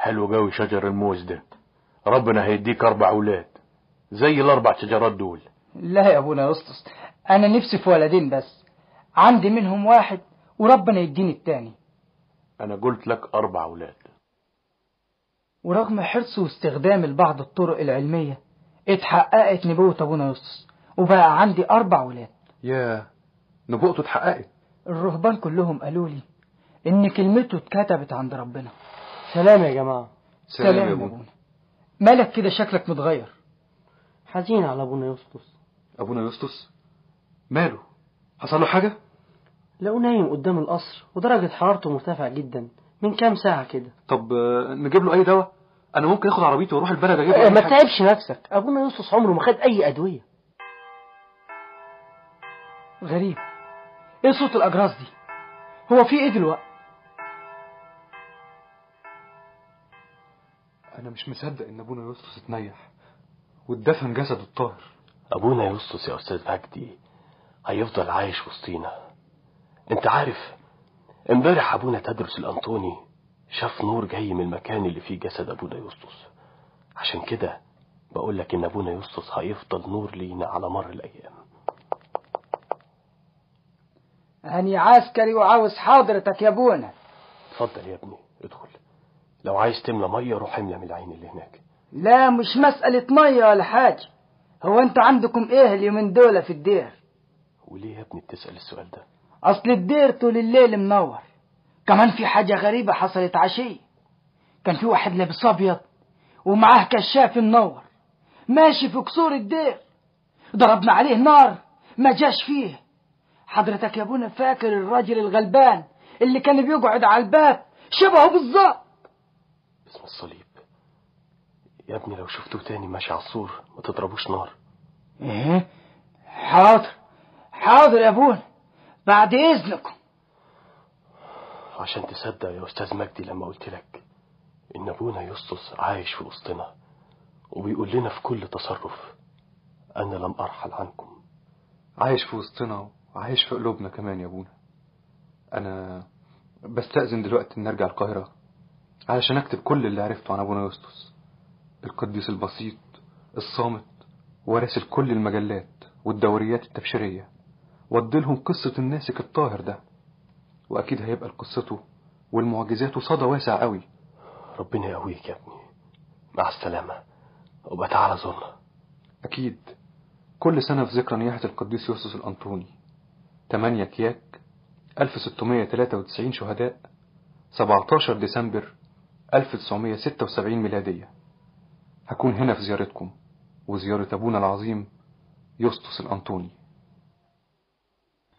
حلو قوي شجر الموز ده ربنا هيديك اربع اولاد زي الاربع شجرات دول لا يا ابونا يسطس انا نفسي في ولدين بس عندي منهم واحد وربنا يديني التاني انا قلت لك اربع اولاد ورغم حرصه واستخدام لبعض الطرق العلمية اتحققت نبوة ابونا يسطس وبقى عندي اربع ولاد يا نبوءته اتحققت الرهبان كلهم قالوا لي ان كلمته اتكتبت عند ربنا سلام يا جماعة سلام يا يا ابونا ابونا مالك كده شكلك متغير حزين على أبونا يسطس ابونا يسطس ماله حصل له حاجه لقوه نايم قدام القصر ودرجة حرارته مرتفعة جدا من كام ساعة كده طب آه، نجيب له اي دواء انا ممكن اخد عربيتي واروح البلد اجيب له أي ما حاجة. تعبش نفسك أبونا يسطس عمره ما خد أي أدوية غريب ايه صوت الاجراس دي هو في ايه دلوقتي انا مش مصدق ان ابونا يسطس اتنيح واتدفن جسده الطاهر أبونا يسطس يا أستاذ مجدي هيفضل عايش وسطينا أنت عارف امبارح أبونا تدرس الأنطوني شاف نور جاي من المكان اللي فيه جسد أبونا يسطس عشان كده بقول لك إن أبونا يسطس هيفضل نور لينا على مر الأيام أني عسكري وعاوز حضرتك يا ابونا اتفضل يا ابني ادخل لو عايز تملى مية روح املى من العين اللي هناك لا مش مسألة مية ولا حاجة هو انتوا عندكم ايه اليومين دول في الدير وليه يا ابني بتسأل السؤال ده اصل الدير طول الليل منور كمان في حاجة غريبة حصلت عشية كان في واحد لابس ابيض ومعاه كشاف منور ماشي في كسور الدير ضربنا عليه نار ما جاش فيه حضرتك يا ابونا فاكر الراجل الغلبان اللي كان بيقعد على الباب شبهه بالظبط باسم الصليب يا ابني لو شفته تاني ماشي على السور ما تضربوش نار ايه حاضر حاضر يا ابونا بعد اذنكم عشان تصدق يا أستاذ مجدي لما قلت لك إن أبونا يسطس عايش في وسطنا وبيقول لنا في كل تصرف أنا لم أرحل عنكم عايش في وسطنا وعايش في قلوبنا كمان يا ابونا انا بستأذن دلوقتي ان ارجع القاهرة علشان اكتب كل اللي عرفته عن ابونا يسطس القديس البسيط الصامت وراسل كل المجلات والدوريات التبشيرية واديلهم قصة الناسك الطاهر ده واكيد هيبقى لقصته والمعجزات صدى واسع قوي ربنا يقويك يا ابني مع السلامة وبقى تعالى زورنا أكيد كل سنة في ذكرى نياحة القديس يوسف الأنطوني 8 كياك 1693 شهداء 17 ديسمبر 1976 ميلادية هكون هنا في زيارتكم وزيارة أبونا العظيم يسطس الأنطوني